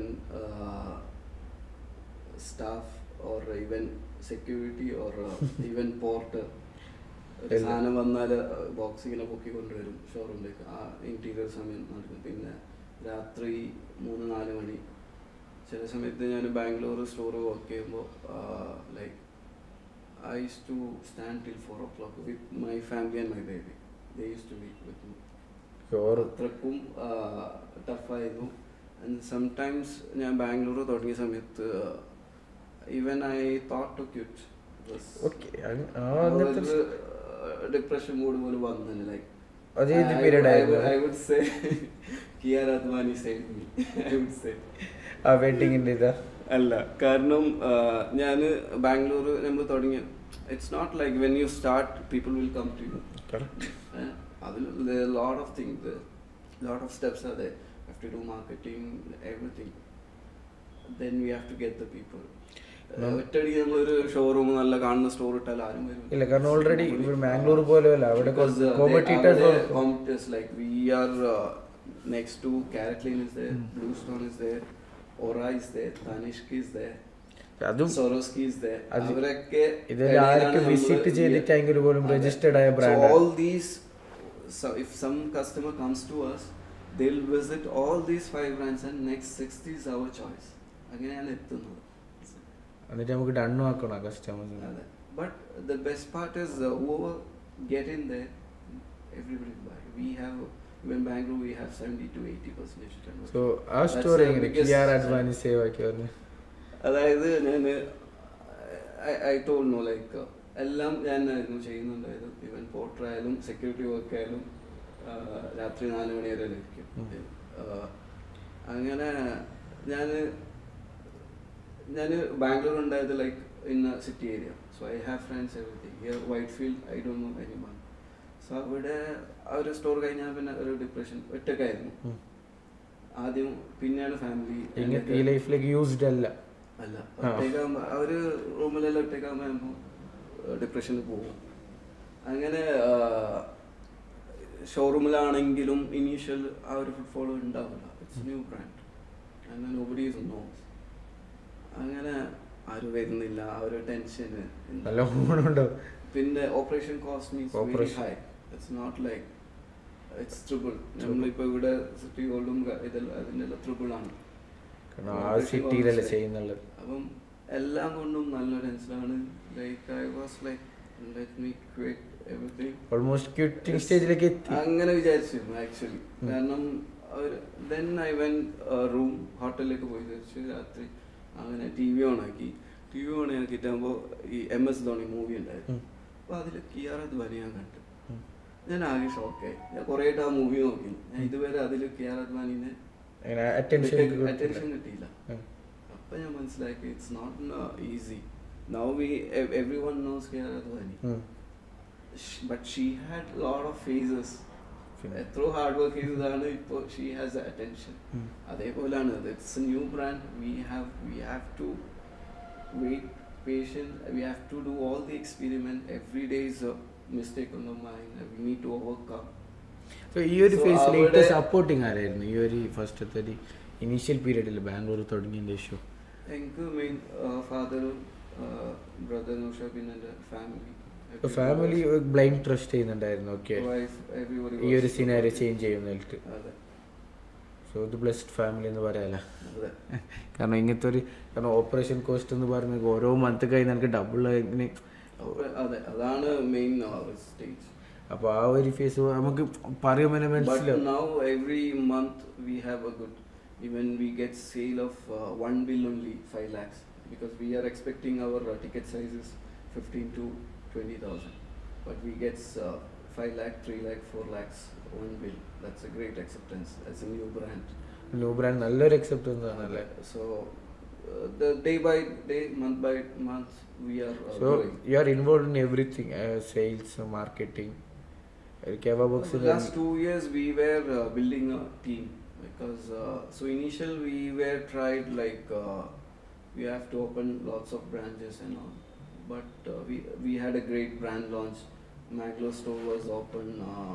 staff or even security or even porter ഒരു എല്ലാം. സാധനം വന്നാൽ ബോക്സ് ഇങ്ങനെ പൊക്കി കൊണ്ടുവരും ഷോറൂമിലേക്ക് ആ ഇന്റീരിയർ സമയം നടക്കും പിന്നെ രാത്രി മൂന്ന് നാല് മണി ചില സമയത്ത് ഞാൻ ബാംഗ്ലൂർ സ്റ്റോർ വർക്ക് ചെയ്യുമ്പോൾ like I use to stand till four o'clock with my family and my baby they use to be with me ചോറ് അത്രക്കും ടഫായിരുന്നു സംടൈംസ് ഞാൻ ബാംഗ്ലൂർ തുടങ്ങിയ സമയത്ത് even I thought to quit okay അങ്ങനത്തെ ഡിപ്രഷൻ മൂഡ് പോലും വന്നു ലൈക്ക് അത് ഏത് period ആയിരുന്നു? I would say Kiara Advani save me I would say ആ വെഡിങ്ങിൻ്റെ ഇതാ അല്ല കാരണം ഞാൻ ബാംഗ്ലൂർ നമ്മൾ തുടങ്ങിയ it's not like when you start people will come to you correct Uh, അതിൽ lot of things lot of steps are there have to do marketing everything then we have to get the people No. ഒറ്റയടിക്ക് നമ്മളൊരു showroom നല്ല കാണുന്ന store ഇട്ടാൽ ആരും വരും ഇല്ല കാരണം ഓൾറെഡി ഇവിടെ മാംഗ്ലൂർ പോലെയല്ല അവിടെ competitors competitors like we are next to CaratLane is there BlueStone is there Orra is there Tanishq is there അതും സൊറോസ്കി ഇസ് there അത് അവരൊക്കെ ഇതിൽ ആർക്ക് വിസിറ്റ് ചെയ്തിട്ടെങ്കിൽ പോലും രജിസ്റ്റേർഡ് ആയ So brand all these, so if some customer comes to us, they'll visit all these five brands and next 60 is our choice. അങ്ങനെയാണ് എത്തുന്നത് എന്നിട്ട് നമുക്ക് ഡണ്ണും ആക്കണം കസ്റ്റമേഴ്സ് അതെ but the best part is whoever get in the everybody buy we have even Bangalore we have seventy to eighty percentage so ആ That's story the എങ്ങനെ biggest- Kiara Advani save ആക്കി പറഞ്ഞു അതായത് ഞാൻ ഐ ടോൾ നോ ലൈക്ക് എല്ലാം ഞാനായിരുന്നു ചെയ്യുന്നുണ്ടായത് ഈവൻ പോർട്ടർ ആയാലും സെക്യൂരിറ്റി വർക്ക് ആയാലും ആ, രാത്രി നാല് മണി വരെ ലഭിക്കും ഉം. അങ്ങനെ ഞാൻ ഞാൻ ബാംഗ്ലൂർ ഉണ്ടായത് like in city area so I have friends everything here Whitefield I don't know anyone so അവിടെ ആ ഒരു സ്റ്റോർ കഴിഞ്ഞാൽ പിന്നെ ഒരു ഡിപ്രഷൻ ഒറ്റക്കായിരുന്നു ആദ്യം പിന്നെയാണ് ഫാമിലി ഇങ്ങനത്തെ ഈ ലൈഫിലേക്ക് യൂസ്ഡ് അല്ല അല്ല ആ. ഒറ്റയ്ക്കാകുമ്പോ അവര് റൂമിലെല്ലാം ഒറ്റയ്ക്കാകുമ്പോ ഡിപ്രഷനിൽ പോകും അങ്ങനെ ഷോറൂമിലാണെങ്കിലും ഇനീഷ്യൽ ആ ഒരു ഫുട്ഫോൾ ഉണ്ടാവില്ല ഇറ്റ്സ് ന്യൂ ബ്രാൻഡ് അങ്ങനെ നോബഡി ഈസ് നോസ് അങ്ങനെ ആരും വരുന്നില്ല ആ ഒരു ടെൻഷന് നല്ല ഓണമുണ്ടാവും പിന്നെ operation cost means very Operation. High it's not like it's triple നമ്മളിപ്പോ ഇവിടെ സിറ്റി ഗോൾഡും ഇതെല്ലാം അതിൻ്റെ എല്ലാം ട്രിപ്പിൾ ആണ് കാരണം ആ സിറ്റിയിലല്ലേ ചെയ്യുന്നുള്ളത് അപ്പം എല്ലാം കൊണ്ടും നല്ല ടെൻഷനാണ് like I was like let me quit everything almost quitting സ്റ്റേജിലേക്ക് എത്തി അങ്ങനെ വിചാരിച്ചിരുന്നു ആക്ച്വലി ഉം. കാരണം അവർ ദെൻ ഐ വെൻ റൂം ഹോട്ടലിലേക്ക് പോയി തിരിച്ച് രാത്രി അങ്ങനെ ടി വി ഓൺ ആക്കി ടി വി ഓൺ ആക്കിയിട്ടാകുമ്പോൾ ഈ എം എസ് ധോണി മൂവി ഉണ്ടായിരുന്നു ഉം. അപ്പോൾ അതിൽ കിയാർ അദ്വാനി ഞാൻ കണ്ടു ഉം. ഞാൻ ആകെ ഷോക്കായി ഞാൻ കുറേ ആ മൂവി നോക്കി ഞാൻ ഇതുവരെ അതിൽ കിയാർ അദ്വാനിനെ അങ്ങനെ അറ്റൻഷൻ അറ്റൻഷൻ കിട്ടിയില്ല അപ്പൊ ഞാൻ മനസ്സിലാക്കി it's not easy now we every one knows Kiara Advani but she had lot of faces എത്രയോ ഹാർഡ് വർക്ക് ചെയ്തതാണ് ഇപ്പോൾ ഷീ ഹാസ് അറ്റൻഷൻ അതേപോലെയാണ് it's new brand we have we have to wait patience we have to do all the experiment every day is mistake on the mind we need to overcome so ഈ ഒരു So, ഫേസിൽ അവിടെ- ഏറ്റവും supporting ആരായിരുന്നു ഈ ഒരു ഫസ്റ്റത്തെ ഒരു ഇനീഷ്യൽ പീരീഡിൽ ബാംഗ്ലൂർ തുടങ്ങിയതിൻ്റെ ഇഷ്യൂ എനിക്ക് മെയിൻ ഫാദറും ബ്രദർ നൗഷ പിന്നെ എൻ്റെ ഫാമിലി ഫാമിലി ബ്ലൈൻഡ് ട്രസ്റ്റ് ചെയ്യുന്നുണ്ടായിരുന്നു ഓക്കെ Wife, everybody ഈ ഒരു was സിനാരി supportive. ചേഞ്ച് ചെയ്യുന്നിട്ട് അതെ സോ ഇത് ബ്ലെസ്ഡ് ഫാമിലി എന്ന് പറയാല അതെ കാരണം ഇങ്ങനത്തെ ഒരു കാരണം ഓപ്പറേഷൻ കോസ്റ്റ് എന്ന് പറയുന്നത് ഓരോ മന്ത് കഴിഞ്ഞ് എനിക്ക് ഡബിൾ ഇതിന് അപ്പൊ അതെ അതാണ് മെയിൻ സ്റ്റേജ് അപ്പോൾ ആ ഒരു ഫേസ് നമുക്ക് പറയുമ്പോൾ തന്നെ But മനസ്സിലാവും now every month we have a good, even we get sale of uh, one bill only five lakhs because we are expecting our uh, ticket size is fifteen to twenty thousand, but we get uh, five lakh, three lakh, four lakhs one bill. That's a great acceptance as a new brand. New brand നല്ലൊരു acceptance ആണല്ലേ So uh, the day by day, month by month, we are uh, so growing. You are involve in everything sales marketing കേവ For box the last two years we were uh, building a team because uh, so initial we were tried like uh, we have to open lots of branches and all but uh, we we had a great brand launch Mangalore store was open uh,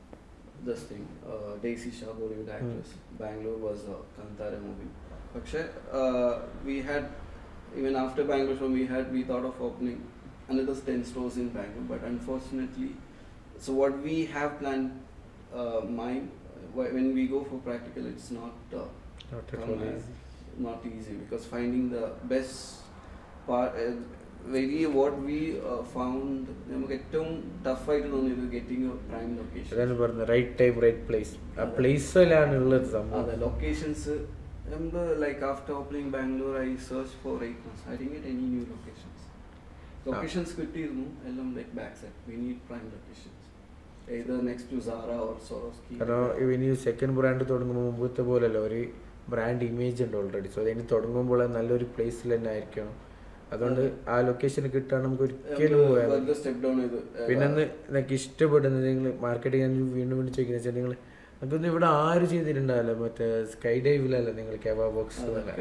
this thing uh, Daisy Shah Bollywood actress Bangalore was uh, Kantara movie പക്ഷേ uh, we had even after Bangalore show we had we thought of opening another 10 stores in Bangalore but unfortunately so what we have planned, uh, mind, wh- when we go for practical, it's not uh, come as- not easy because finding the best part, uh, very what we uh, found, നമുക്ക് ഏറ്റവും tough ആയിട്ട് തോന്നിയത് getting prime location അതാണ് പറഞ്ഞത് right time right place ആ പ്ലേസിലാണ് ഉള്ളത് അതെ സംഭവം ലൊക്കേഷൻസ് നമ്മൾ like after opening Bangalore I search for eight months I didn't get any new locations locations കിട്ടിയിരുന്നു എല്ലാം like back side we need prime locations ഏത് next to Zara or Swarovski കാരണം ഇനി സെക്കൻഡ് ബ്രാൻഡ് തുടങ്ങുമ്പോൾ മുമ്പത്തെ പോലെയല്ല ഒരു ബ്രാൻഡ് ഇമേജ് ഉണ്ട് ഓൾറെഡി സോ അതിന് തുടങ്ങുമ്പോൾ നല്ലൊരു പ്ലേസിൽ തന്നെ ആയിരിക്കണം അതുകൊണ്ട് ആ ലൊക്കേഷൻ കിട്ടാൻ നമുക്ക് ഒരിക്കലും പോയാൽ മതി. സ്റ്റെപ്പ് ഡൗൺ ചെയ്ത് പിന്നെ ഒന്ന് എനിക്ക് ഇഷ്ടപ്പെടുന്നത് നിങ്ങൾ മാർക്കറ്റിംഗ് ഞാൻ വീണ്ടും വീണ്ടും ചോദിക്കുന്നത് വെച്ചാൽ നിങ്ങൾ അതൊന്നും ഇവിടെ ആര് ചെയ്തിട്ടുണ്ടാവില്ല മറ്റേ സ്കൈ ഡൈവിലല്ല നിങ്ങൾ കെബാ ബോക്സ്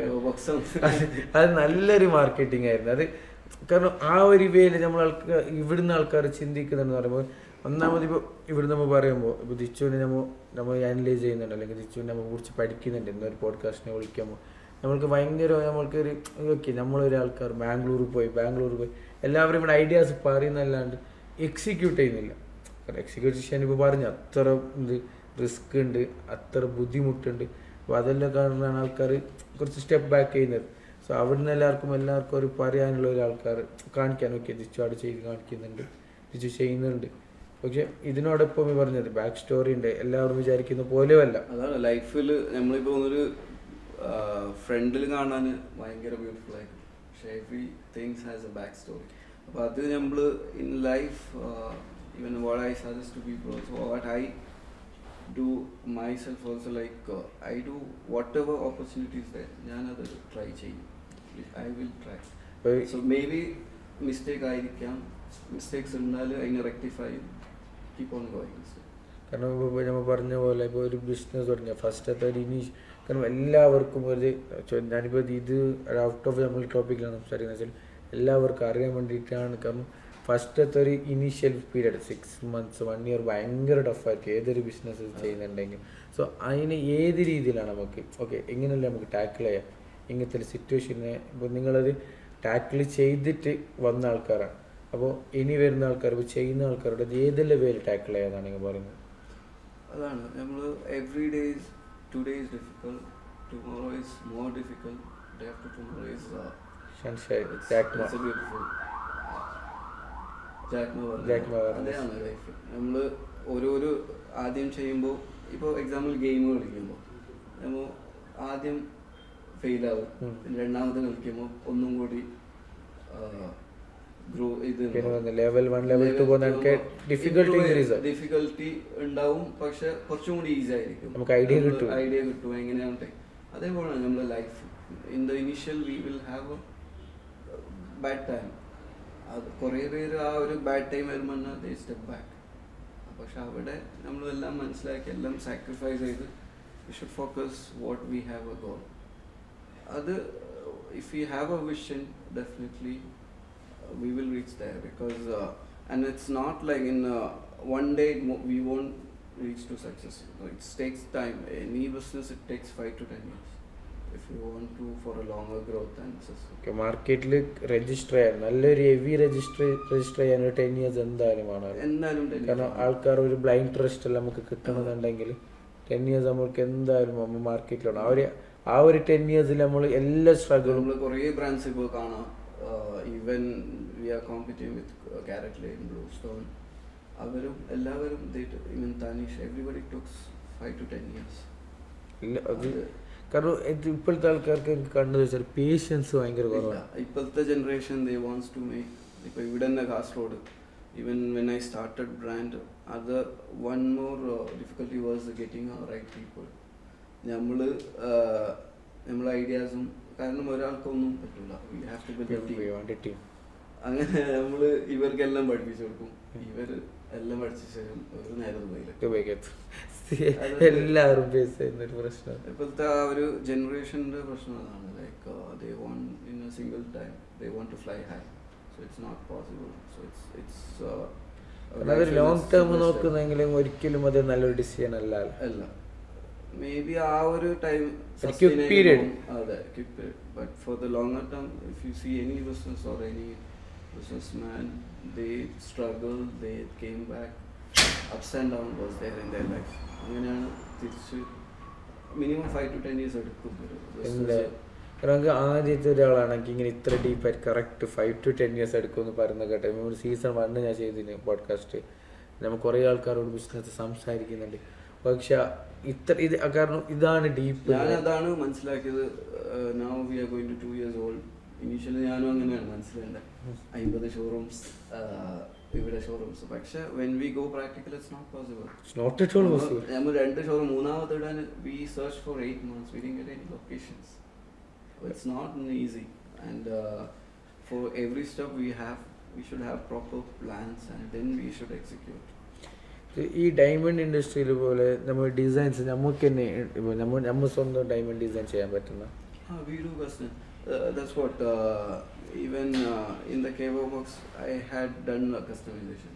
അത് നല്ലൊരു മാർക്കറ്റിംഗ് ആയിരുന്നു അത് കാരണം ആ ഒരു വേയിൽ നമ്മൾ ആൾക്കാർ ഇവിടുന്ന് ആൾക്കാർ ചിന്തിക്കുന്നെന്ന് പറയുമ്പോൾ ഒന്നാമത് ഇപ്പോൾ ഇവിടുന്ന് നമ്മൾ പറയുമ്പോൾ ഇപ്പോൾ ദിച്ചുവിനെ നമ്മൾ നമ്മൾ അനലൈസ് ചെയ്യുന്നുണ്ട് അല്ലെങ്കിൽ ദിച്ചുവിനെ നമ്മൾ കുറിച്ച് പഠിക്കുന്നുണ്ട് എന്നൊരു പോഡ്കാസ്റ്റിനെ വിളിക്കുമ്പോൾ നമ്മൾക്ക് ഭയങ്കര നമ്മൾക്ക് ഒരു ഓക്കെ നമ്മളൊരു ആൾക്കാർ ബാംഗ്ലൂർ പോയി ബാംഗ്ലൂർ പോയി എല്ലാവരും ഇവിടെ ഐഡിയാസ് പറയുന്നല്ലാണ്ട് എക്സിക്യൂട്ട് ചെയ്യുന്നില്ല കാരണം എക്സിക്യൂട്ട് ചെയ്യാൻ ഇപ്പോൾ പറഞ്ഞു അത്ര ഇത് റിസ്ക് ഉണ്ട് അത്ര ബുദ്ധിമുട്ടുണ്ട് അപ്പോൾ അതെല്ലാം കാരണമാണ് ആൾക്കാർ കുറച്ച് സ്റ്റെപ്പ് ബാക്ക് ചെയ്യുന്നത് സോ അവിടുന്ന് എല്ലാവർക്കും എല്ലാവർക്കും ഒരു പറയാനുള്ള ഒരു ആൾക്കാർ കാണിക്കാൻ ഓക്കെ തിരിച്ചു അവിടെ ചെയ്ത് കാണിക്കുന്നുണ്ട് തിരിച്ചു ചെയ്യുന്നുണ്ട് പക്ഷെ ഇതിനോടൊപ്പം ഈ പറഞ്ഞത് ബാക്ക് സ്റ്റോറി ഉണ്ട് എല്ലാവരും വിചാരിക്കുന്ന പോലെയല്ല അതാണ് ലൈഫിൽ നമ്മളിപ്പോൾ ഒന്നൊരു ഫ്രണ്ടിൽ കാണാൻ ഭയങ്കര ബ്യൂട്ടിഫുൾ ആയിരിക്കും പക്ഷേ every things has a back story അപ്പോൾ അത് നമ്മൾ in life even what I suggest to people also what I do myself also like I do whatever opportunities the ഞാനത് ട്രൈ ചെയ്യും ഐ വിൽ ട്രൈ അപ്പോൾ so maybe mistake ആയിരിക്കാം mistakes ഉണ്ടാൽ അതിനെ rectify keep on going കാരണം ഇപ്പോൾ നമ്മൾ പറഞ്ഞ പോലെ ഇപ്പോൾ ഒരു ബിസിനസ് തുടങ്ങിയ ഫസ്റ്റത്തെ ഒരു ഇനി കാരണം എല്ലാവർക്കും ഒരു ചോ- ഞാനിപ്പോൾ ഇത് ഔട്ട് ഓഫ് നമ്മൾ ടോപ്പിക്കിലാണ് സംസാരിക്കുന്നത് വെച്ചാൽ എല്ലാവർക്കും അറിയാൻ വേണ്ടിയിട്ടാണ് കാരണം ഫസ്റ്റത്തെ ഒരു initial period six months one year ഭയങ്കര ടഫായിരിക്കും ഏതൊരു ബിസിനസ് ചെയ്യുന്നുണ്ടെങ്കിൽ സോ അതിന് ഏത് രീതിയിലാണ് നമുക്ക് ഓക്കെ എങ്ങനെയല്ലേ നമുക്ക് ടാക്കിൾ ചെയ്യാം ഇങ്ങനത്തെ ഒരു സിറ്റുവേഷനെ ഇപ്പോൾ നിങ്ങളത് ടാക്കിൾ ചെയ്തിട്ട് വന്ന ആൾക്കാരാണ് അപ്പോൾ ഇനി വരുന്ന ആൾക്കാർ ഇപ്പോൾ ചെയ്യുന്ന ആൾക്കാരുടെ ഇത് ഏതെല്ലാം പേര് ടാക്കിൾ ചെയ്യാന്നാണ് നിങ്ങൾ പറയുന്നത് അതാണ് നമ്മൾ every day is today is difficult tomorrow is more difficult day after tomorrow is sunshine Jack Ma beautiful Jack Ma Jack Ma പറഞ്ഞത്. അതെയാണ് ലൈഫ് നമ്മൾ ഓരോരോ ആദ്യം ചെയ്യുമ്പോൾ ഇപ്പോൾ എക്സാമ്പിൾ ഗെയിം കളിക്കുമ്പോൾ നമ്മൾ ആദ്യം ഫെയിലാവും ഉം. പിന്നെ രണ്ടാമത് കളിക്കുമ്പോൾ ഒന്നും കൂടി ഗ്രോ ഇത് പിന്നെ വന്ന് ലെവൽ വൺ ലെവൽ ടു പോകുന്ന എനിക്ക് ഡിഫിക്കൽട്ടി ഇൻക്രീസ് ഡിഫിക്കൽട്ടി ഉണ്ടാവും പക്ഷെ കുറച്ചും കൂടി ഈസി ആയിരിക്കും നമുക്ക് idea കിട്ടും. ഐഡിയ കിട്ടും എങ്ങനെയാണ് അതേപോലെയാണ് നമ്മുടെ life in the initial we will have bad time അത് കുറേ പേര് ആ ഒരു ബാഡ് ടൈം വരുമ്പോൾ ദേ സ്റ്റെപ്പ് ബാക്ക് പക്ഷെ അവിടെ നമ്മളെല്ലാം മനസ്സിലാക്കി എല്ലാം സാക്രിഫൈസ് ചെയ്ത് we should focus what we have a goal അത് if you have a vision definitely we will reach there because uh, and it's not like in uh, one day it mo- we won't reach to success So it takes time any business it takes five to ten years if you want to for a longer growth and success. മാർക്കറ്റിൽ register ചെയ്യാൻ നല്ലൊരു heavy register register ചെയ്യാൻ ഒരു ten years എന്തായാലും വേണം എന്തായാലും ten കാരണം years ആൾക്കാർ ഒരു ബ്ലൈൻഡ് ട്രസ്റ്റ് എല്ലാം നമുക്ക് കിട്ടണമെന്നുണ്ടെങ്കിൽ ടെൻ ഇയേഴ്സ് നമ്മൾക്ക് എന്തായാലും നമ്മൾ മാർക്കറ്റിലാണ് ആ ഒരു ആ ഒരു ടെൻ ഇയേഴ്സിൽ നമ്മൾ എല്ലാ സ്ട്രഗിളും നമ്മൾ കുറേ ബ്രാൻഡ്സ് ഇപ്പോൾ കാണാം even we are competitive with CaratLane BlueStone അവരും എല്ലാവരും even Tanishq everybody took five to ten years ഇല്ല അത് കാരണം ഇത് ഇപ്പോഴത്തെ ആൾക്കാർക്ക് എനിക്ക് കണ്ടു വെച്ചാൽ പേഷ്യൻസ് ഭയങ്കര കുറവാണ് ഇപ്പോഴത്തെ generation they wants to make ഇപ്പോൾ ഇവിടെ തന്നെ Kasaragod even when I started brand അത് one more difficulty was getting right people നമ്മൾ നമ്മളെ ഐഡിയാസും കാരണം ഒരാൾക്കൊന്നും പറ്റില്ല we have to build team അങ്ങനെ നമ്മൾ ഇവർക്കെല്ലാം പഠിപ്പിച്ചു കൊടുക്കും ഇവർ എല്ലാം പഠിച്ച ശേഷം ഒരു നേരം പോയില്ല എല്ലാവരും ഫേസ് ചെയ്യുന്ന ഒരു പ്രശ്നം ഇപ്പോഴത്തെ ആ ഒരു ജനറേഷൻ്റെ പ്രശ്നം അതാണ് like they want in a single time they want to fly high so it's not possible so it's it's അതൊരു ലോങ് ടേം നോക്കുന്നെങ്കിലും ഒരിക്കലും അത് നല്ലൊരു ഡിസിഷൻ അല്ല അല്ല മേ ബി ആ ഒരു ടൈം A quick period. അതെ quick period but for the longer term if you see any business or any business man they struggle they came back ups and down was there in their life അങ്ങനെയാണ് തിരിച്ച് minimum five to ten years എടുക്കും ഒരു ഇല്ല business. കാരണം നമുക്ക് ആദ്യത്തെ ഒരാളാണെങ്കിൽ ഇങ്ങനെ ഇത്ര ഡീപ്പായിട്ട് correct five to ten years എടുക്കുമെന്ന് പറയുന്ന കേട്ടെ ഒരു സീസൺ വണ്ണ് ഞാൻ ചെയ്തിന് പോഡ്കാസ്റ്റ് നമ്മൾ കുറേ ആൾക്കാരോട് ബിസിനസ് സംസാരിക്കുന്നുണ്ട് പക്ഷെ ഇത്ര ഇത് കാരണം ഇതാണ് ഡീപ്പ് ഞാൻ അതാണ് മനസ്സിലാക്കിയത് now we are going to two years old initially ഞാനും അങ്ങനെയാണ് മനസ്സിലായത് അമ്പത് ഷോറൂംസ് ഇവിടെ ഷോറൂംസ് പക്ഷെ when we go practical it's not possible not at all possible നമ്മൾ രണ്ട് ഷോറൂം മൂന്നാമത് ഇടാൻ we search for eight months we didn't get any locations it's not easy and for every step we have we should have proper plans and then we should execute ഈ diamond ഇൻഡസ്ട്രിയിൽ പോലെ നമ്മൾ designs നമുക്ക് തന്നെ ഇപ്പൊ നമ്മ നമ്മൾ സ്വന്തം ഡയമണ്ട് ഡിസൈൻ ചെയ്യാൻ പറ്റുന്ന Ah, we do custom. Uh, that's what. Uh, even uh, in the Kevo box, I had done a customization.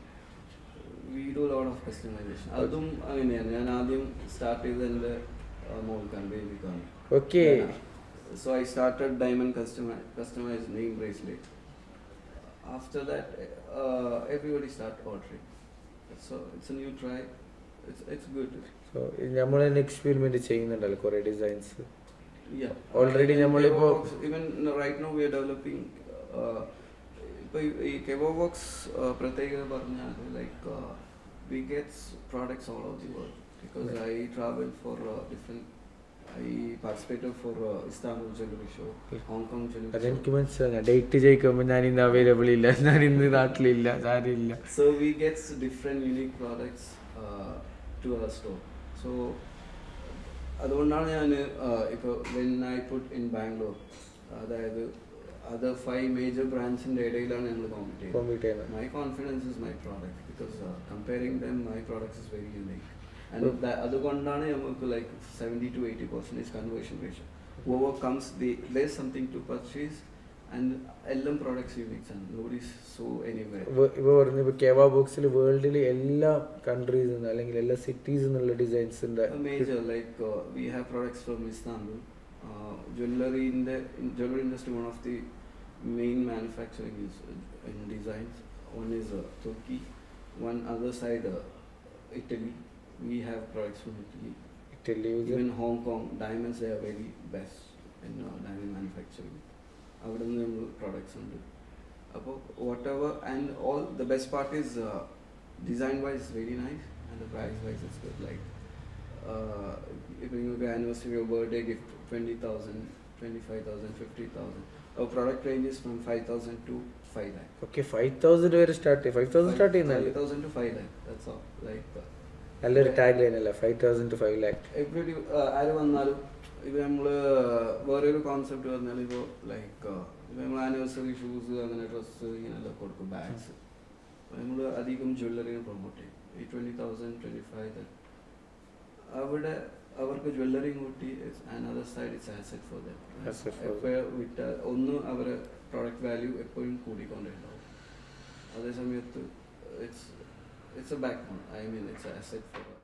We do a lot of customization. അതും അങ്ങനെയാണ് ഞാൻ ആദ്യം സ്റ്റാർട്ട് ചെയ്തത് എൻ്റെ മോൾക്കാണ് ബേബിക്കാണ് okay so I started diamond custom customize name bracelet after that everybody start ordering so it's a new try it's it's good so നമ്മൾ തന്നെ എക്സ്പെരിമെന്റ് ചെയ്യുന്നുണ്ടല്ലോ കുറേ ഡിസൈൻസ് Yeah. Already Even നമ്മളിപ്പോ- Kevobox, even right now we are developing uh, ഇപ്പൊ ഈ കെബോ box പ്രത്യേകത പറഞ്ഞാൽ like we gets products all of the world because I travel for different I participated for Istanbul jewellery show Hong Kong jewellery അതെനിക്ക് മനസ്സിലായി date ചോദിക്കുമ്പോൾ ഞാൻ ഇന്ന് available ഇല്ല ഞാൻ ഇന്ന് നാട്ടിലില്ല ആരില്ല So we get different unique products uh, to our store. So അതുകൊണ്ടാണ് ഞാൻ ഇപ്പോൾ when I put in Bangalore അതായത് അതർ ഫൈവ് മേജർ ബ്രാൻഡ്സിൻ്റെ ഇടയിലാണ് ഞങ്ങൾ കോമ്പറ്റ് കോമ്പീറ്റ് ചെയ്യുന്നത് ചെയ്യുന്നത് my confidence is my product because comparing them my products is very unique and അതുകൊണ്ടാണ് നമുക്ക് like seventy to eighty percentage conversion ratio over comes the there something to purchase and എല്ലാം products uniques ആണ് നോഡീസ് so anyway ഇപ്പൊ പറഞ്ഞു ഇപ്പൊ കേവാ ബോക്സിൽ വേൾഡിൽ എല്ലാ കൺട്രീസിൽ നിന്ന് അല്ലെങ്കിൽ എല്ലാ സിറ്റീസിൽ നിന്നുള്ള ഡിസൈൻസിന്റെ A major like uh, we have products from Istanbul. Uh, jewelry in the in jewelry industry, one of the main manufacturing is uh, in designs. One is uh, Turkey, one other side uh, Italy. We have products from Italy. Italy Even Hong Kong, diamonds they are very best in uh, diamond manufacturing. അവിടെ നിന്ന് നമ്മൾ products ഉണ്ട് അപ്പോൾ whatever and all the best part is design wise very nice and the price wise it's good like ഇപ്പോൾ നിങ്ങൾക്ക് anniversary birthday gift twenty thousand twenty five thousand fifty thousand product ranges from five thousand to five lakh okay five thousand വരെ start ചെയ്യും five thousand start ചെയ്യുന്നല്ലേ thousand to five lakh that's all like നല്ലൊരു tag line അല്ല five thousand to five lakh every ആര് വന്നാലും ഇപ്പൊ നമ്മള് വേറൊരു കോൺസെപ്റ്റ് പറഞ്ഞാൽ ഇപ്പോൾ ലൈക്ക് ഇപ്പൊ നമ്മൾ ആനിവേഴ്സറി ഷൂസ് അങ്ങനെ ഡ്രസ്സ് ഇങ്ങനെല്ലാം കൊടുക്കും ബാഗ്സ് നമ്മൾ അധികം ജ്വല്ലറിനെ പ്രൊമോട്ട് ചെയ്യും ഈ ട്വന്റി തൗസൻഡ് ട്വന്റി ഫൈവ് അവിടെ അവർക്ക് ജ്വല്ലറി കൂട്ടി another side it's asset for Asset for them. എപ്പോഴും വിട്ട ഒന്ന് അവരെ പ്രോഡക്റ്റ് വാല്യൂ എപ്പോഴും കൂടിക്കൊണ്ടേ അതേ സമയത്ത് it's it's a back I mean it's asset four